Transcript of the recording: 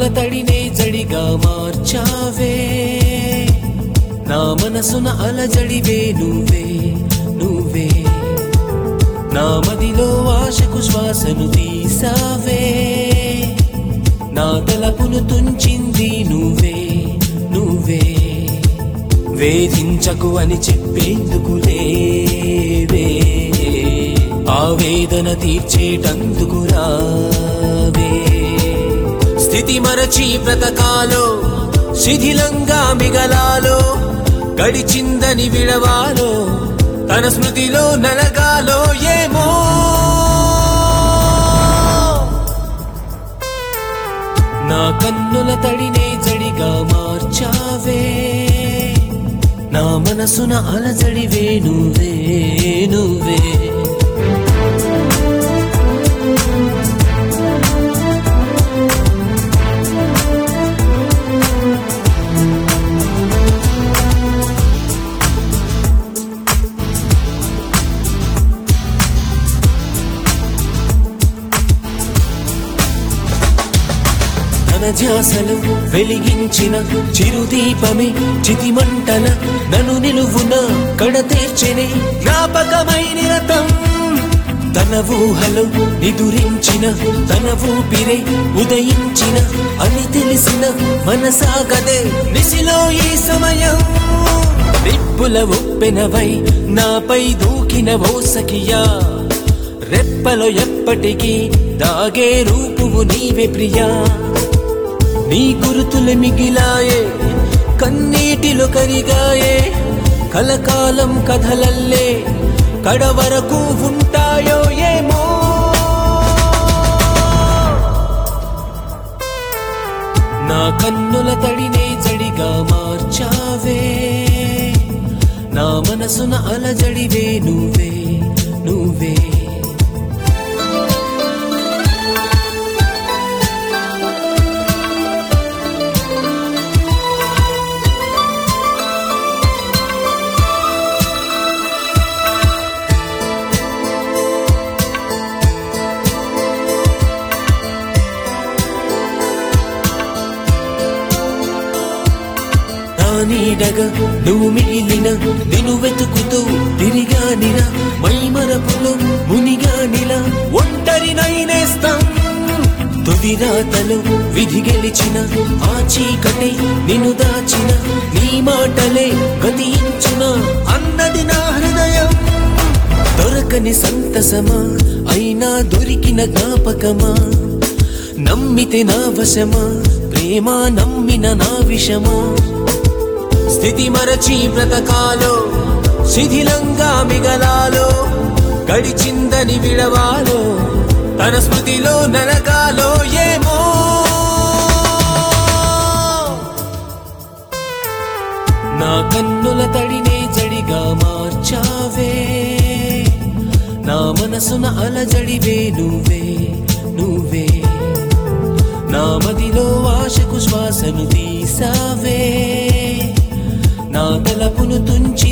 తడినే జడిగా మార్చావే నా మనసున అలజడివే నువ్వే నువ్వే నా మదిలో ఆశకు శ్వాసను తీసావే నా తలపును తుంచింది నువ్వే నువ్వే వేధించకు అని చెప్పేందుకు లేవే ఆవేదన తీర్చేటందుకు రావే స్థితి మరచి బ్రతకాలో శిథిలంగా మిగలాలో గడిచిందని విడవాలో తన స్మృతిలో నలగాలో ఏమో నా కన్నుల తడినే జడిగా మార్చావే నా మనసున అలజడివే నువ్వే నువ్వే తన ధ్యాసలు వెలిగించిన చిరుదీపమే చితిమంటల నన్ను నిలువున కడతీర్చెనే జ్ఞాపకమై నిరతం తన ఊహలో నిదురించిన తన ఊపిరే ఉదయించిన అని తెలిసిన మనసాగదే నిశిలో ఈ సమయం నిప్పుల ఉప్పెనవై నాపై దూకిన ఓ సఖియా రెప్పలో ఎప్పటికీ దాగే రూపువు నీవే ప్రియా నీ గురుతులు మిగిలాయే కన్నీటిలో కరిగాయే కలకాలం కథలల్లే కడవరకు ఉంటాయో ఏమో నా కన్నుల తడినే జడిగా మార్చావే నా మనసున అలజడివే నువ్వే నువ్వే నా నీడగా నువ్వు మిగిలిన నిన్ను వెతుకుతూ తిరిగానిన మై మరపులో మునిగానిలా ఒంటరి నైనేస్తాం తుది రాతలో విధి గెలిచిన ఆ చీకటి నిన్ను దాచిన నీ మాటలే గతించున అన్నది నా హృదయం దొరకని సంతసమా అయినా దొరికిన జ్ఞాపకమా నమ్మితే నా వశమా ప్రేమ నమ్మిన నా విషమా స్థితి మరచి బ్రతకాలో శిథిలంగా మిగలాలో గడిచిందని విడవాలో తన స్మృతిలో నరకాలో ఏమో నా కన్నుల తడినే జడిగా మార్చావే నా మనసున అలజడివే నువ్వే నువ్వే నా మదిలో ఆశకు శ్వాసను తీసావే నా తలపును తుంచి